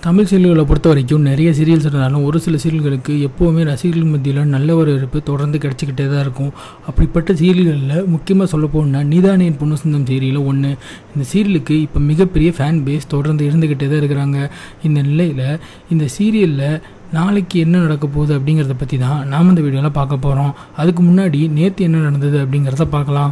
தமிழ் சீரியல்களை பொறுத்த வரைக்கும் நிறைய சீரியல்ஸ் இருந்தாலும் ஒரு சில சீரியல்களுக்கு எப்போவுமே ரசிகர்கள் மத்தியில் நல்ல ஒரு இருப்பு தொடர்ந்து கிடச்சிக்கிட்டே தான் இருக்கும் அப்படிப்பட்ட சீரியல்களில் முக்கியமாக சொல்ல போகணும்னா நீதானே என் பொண்ணு சொந்தம் சீரியலில் ஒன்று இந்த சீரியலுக்கு இப்போ மிகப்பெரிய ஃபேன் பேஸ் தொடர்ந்து இருந்துக்கிட்டே தான் இருக்கிறாங்க இந்த நிலையில் இந்த சீரியலில் நாளைக்கு என்ன நடக்க போகுது அப்படிங்கிறத பற்றி தான் நாம் இந்த வீடியோவில் பார்க்க போகிறோம் அதுக்கு முன்னாடி நேற்று என்ன நடந்தது அப்படிங்கிறத பார்க்கலாம்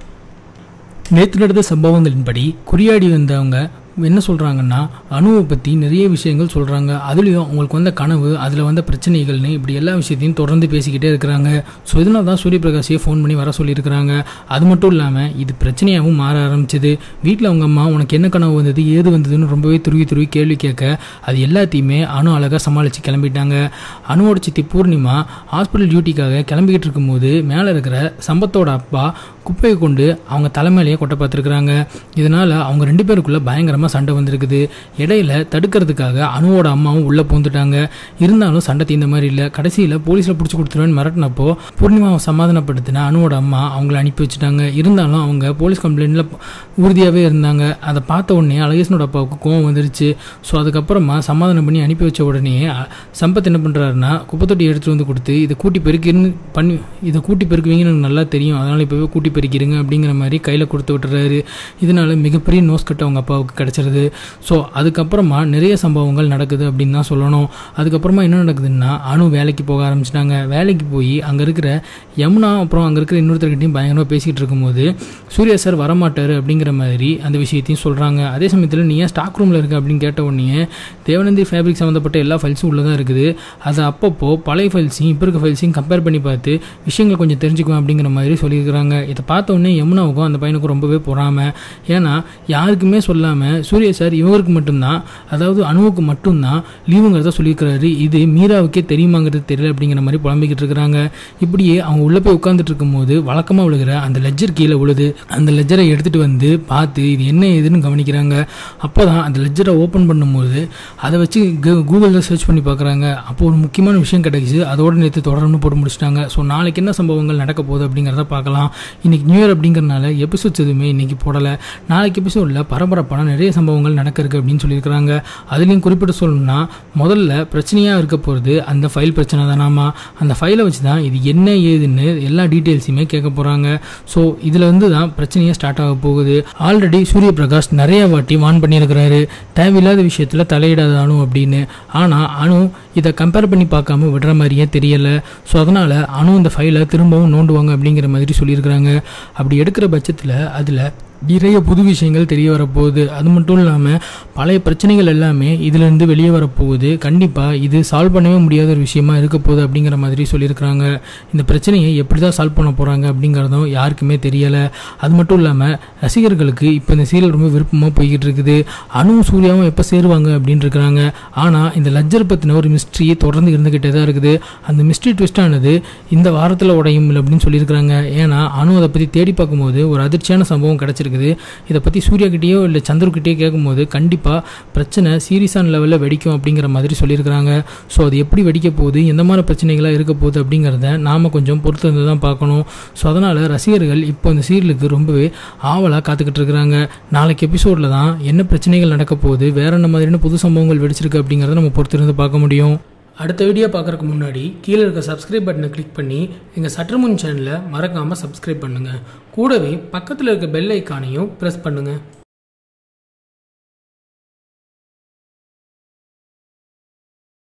நேற்று நடந்த சம்பவங்களின்படி குறியாடி வந்தவங்க என்ன சொல்கிறாங்கன்னா அணுவை பற்றி நிறைய விஷயங்கள் சொல்கிறாங்க அதுலேயும் அவங்களுக்கு வந்த கனவு அதில் வந்த பிரச்சனைகள்னு இப்படி எல்லா விஷயத்தையும் தொடர்ந்து பேசிக்கிட்டே இருக்கிறாங்க ஸோ இதனால தான் சூரிய பிரகாஷையே ஃபோன் பண்ணி வர சொல்லியிருக்கிறாங்க அது மட்டும் இல்லாமல் இது பிரச்சனையாகவும் மாற ஆரம்பிச்சது வீட்டில் அவங்க அம்மா உனக்கு என்ன கனவு வந்தது ஏது வந்ததுன்னு ரொம்பவே துருவி துருவி கேள்வி கேட்க அது எல்லாத்தையுமே அணு அழகாக சமாளித்து கிளம்பிட்டாங்க அணுவோட சித்தி பூர்ணிமா ஹாஸ்பிட்டல் டியூட்டிக்காக கிளம்பிக்கிட்டு இருக்கும்போது மேலே இருக்கிற சம்பத்தோட அப்பா குப்பையை கொண்டு அவங்க தலைமையிலேயே கொட்ட பார்த்துருக்குறாங்க இதனால் அவங்க ரெண்டு பேருக்குள்ளே பயங்கரமாக சண்டை வந்திருக்குது இடையில தடுக்கிறதுக்காக அணுவோட அம்மாவும் உள்ளே பூந்துட்டாங்க இருந்தாலும் சண்டை தீர்ந்த மாதிரி இல்லை கடைசியில் போலீஸில் பிடிச்சி கொடுத்துருவேன்னு மிரட்டினப்போ பூர்ணிமாவை சமாதானப்படுத்தின அணுவோட அம்மா அவங்கள அனுப்பி வச்சுட்டாங்க இருந்தாலும் அவங்க போலீஸ் கம்ப்ளைண்ட்டில் உறுதியாகவே இருந்தாங்க அதை பார்த்த உடனே அழகேசனோட அப்பாவுக்கு கோவம் வந்துருச்சு ஸோ அதுக்கப்புறமா சமாதானம் பண்ணி அனுப்பி வச்ச உடனே அ- சம்பத் என்ன பண்ணுறாருன்னா குப்பத்தொட்டி எடுத்துகிட்டு வந்து கொடுத்து இதை கூட்டி பெருக்கின்னு பண்ணி இதை கூட்டி பெருக்குவீங்கன்னு எனக்கு நல்லா தெரியும் அதனால் இப்போவே கூட்டி பெருக்கிடுங்க அப்படிங்கிற மாதிரி கையில் கொடுத்து விட்டுறாரு இதனால மிகப்பெரிய நோஸ் கட்டு அவங்க அப்பாவுக்கு கிடச்சிருது ஸோ அதுக்கப்புறமா நிறைய சம்பவங்கள் நடக்குது அப்படின்னு தான் சொல்லணும் அதுக்கப்புறமா என்ன நடக்குதுன்னா அணு வேலைக்கு போக ஆரம்பிச்சிட்டாங்க வேலைக்கு போய் அங்கே இருக்கிற யமுனா அப்புறம் அங்கே இருக்கிற இன்னொருத்தர்கிட்டையும் பயங்கரமாக பேசிக்கிட்டு இருக்கும்போது சூர்யா சார் வரமாட்டார் அப்படிங்கிற மாதிரி அந்த விஷயத்தையும் சொல்கிறாங்க அதே சமயத்தில் நீ ஏன் ஸ்டாக் ரூமில் இருக்க அப்படின்னு கேட்ட உடனே தேவநந்தி ஃபேப்ரிக் சம்மந்தப்பட்ட எல்லா ஃபைல்ஸும் உள்ளே தான் இருக்குது அது அப்பப்போ பழைய ஃபைல்ஸையும் இப்போ இருக்க ஃபைல்ஸையும் கம்பேர் பண்ணி பார்த்து விஷயங்களை கொஞ்சம் தெரிஞ்சுக்குவேன் அப்படிங்கிற மாதிரி சொல்லியிருக்கிறாங்க இதை பார்த்த உடனே யமுனாவுக்கும் அந்த பையனுக்கும் ரொம்பவே பொறாம ஏன்னா யாருக்குமே சொல்லாமல் சூர்யா சார் இவருக்கு மட்டும்தான் அதாவது அணுவுக்கு மட்டும்தான் லீவுங்கிறத சொல்லியிருக்கிறாரு இது மீராவுக்கே தெரியுமாங்கிறது தெரியல அப்படிங்கிற மாதிரி புலம்பிக்கிட்டு இருக்கிறாங்க இப்படியே அவங்க உள்ளே போய் உட்காந்துட்டு இருக்கும்போது வழக்கமாக விழுகிற அந்த லெஜர் கீழே விழுது அந்த லெஜரை எடுத்துகிட்டு வந்து பார்த்து இது என்ன ஏதுன்னு கவனிக்கிறாங்க அப்போ தான் அந்த லெஜரை ஓப்பன் பண்ணும்போது அதை வச்சு கூகுளில் சர்ச் பண்ணி பார்க்குறாங்க அப்போ ஒரு முக்கியமான விஷயம் கிடைக்குது அதோட நேற்று தொடர்ந்து போட்டு முடிச்சிட்டாங்க ஸோ நாளைக்கு என்ன சம்பவங்கள் நடக்க போகுது அப்படிங்கிறத பார்க்கலாம் இன்னைக்கு நியூ இயர் அப்படிங்கிறனால எபிசோட்ஸ் எதுவுமே இன்னைக்கு போடலை நாளைக்கு எபிசோடில் பரபரப்பான நிறைய சம்பவங்கள் நடக்க இருக்கு அப்படின்னு சொல்லியிருக்கிறாங்க அதுலேயும் குறிப்பிட்டு சொல்லணும்னா முதல்ல பிரச்சனையாக இருக்க போகிறது அந்த ஃபைல் பிரச்சனை தானாமா அந்த ஃபைலை வச்சு தான் இது என்ன ஏதுன்னு எல்லா டீட்டெயில்ஸையுமே கேட்க போகிறாங்க ஸோ இதில் வந்து தான் பிரச்சனையே ஸ்டார்ட் ஆக போகுது ஆல்ரெடி சூரிய பிரகாஷ் நிறைய வாட்டி வான் பண்ணியிருக்கிறாரு தேவையில்லாத விஷயத்தில் தலையிடாத அணு அப்படின்னு ஆனால் அணு இதை கம்பேர் பண்ணி பார்க்காம விடுற மாதிரியே தெரியலை ஸோ அதனால் அணு இந்த ஃபைலை திரும்பவும் நோண்டுவாங்க அப்படிங்கிற மாதிரி சொல்லியிருக்கிறாங்க அப்படி எடுக்கிற பட்சத்தில் அதில் நிறைய புது விஷயங்கள் தெரிய வரப்போகுது அது மட்டும் இல்லாமல் பழைய பிரச்சனைகள் எல்லாமே இதிலிருந்து வெளியே வரப்போகுது கண்டிப்பாக இது சால்வ் பண்ணவே முடியாத ஒரு விஷயமா இருக்க போகுது அப்படிங்கிற மாதிரி சொல்லியிருக்கிறாங்க இந்த பிரச்சனையை எப்படி தான் சால்வ் பண்ண போகிறாங்க அப்படிங்கிறதும் யாருக்குமே தெரியலை அது மட்டும் இல்லாமல் ரசிகர்களுக்கு இப்போ இந்த சீரியல் ரொம்ப விருப்பமாக போய்கிட்டு இருக்குது அணுவும் சூர்யாவும் எப்போ சேருவாங்க அப்படின்னு இருக்கிறாங்க ஆனால் இந்த லஜ்ஜர் பற்றின ஒரு மிஸ்ட்ரி தொடர்ந்து இருந்துக்கிட்டே தான் இருக்குது அந்த மிஸ்ட்ரி ட்விஸ்டானது இந்த வாரத்தில் உடையும் இல்லை அப்படின்னு சொல்லியிருக்கிறாங்க ஏன்னா அணு அதை பற்றி தேடி பார்க்கும்போது ஒரு அதிர்ச்சியான சம்பவம் கிடச்சிருக்குது இதை பற்றி சூர்யா கிட்டேயோ இல்லை சந்திரகிட்டேயோ கேட்கும்போது கண்டிப்பாக பிரச்சனை சீரியஸான லெவலில் வெடிக்கும் அப்படிங்கிற மாதிரி சொல்லியிருக்கிறாங்க ஸோ அது எப்படி வெடிக்க போகுது எந்த மாதிரி பிரச்சனைகளாக இருக்க போகுது அப்படிங்கிறத நாம் கொஞ்சம் பொறுத்து இருந்து தான் பார்க்கணும் ஸோ அதனால் ரசிகர்கள் இப்போ இந்த சீரியலுக்கு ரொம்பவே ஆவலாக காத்துக்கிட்டு இருக்கிறாங்க நாளைக்கு எபிசோடில் தான் என்ன பிரச்சனைகள் நடக்க போகுது வேற என்ன மாதிரியான புது சம்பவங்கள் வெடிச்சிருக்கு அப்படிங்கிறத நம்ம பொறுத்திருந்து பார்க்க முடியும் அடுத்த வீடியோ பார்க்குறதுக்கு முன்னாடி கீழே இருக்க சப்ஸ்கிரைப் பட்டனை கிளிக் பண்ணி எங்கள் சற்றுமுன் சேனலை மறக்காமல் சப்ஸ்கிரைப் பண்ணுங்கள் கூடவே பக்கத்தில் இருக்க பெல் ஐக்கானையும் ப்ரெஸ் பண்ணுங்கள்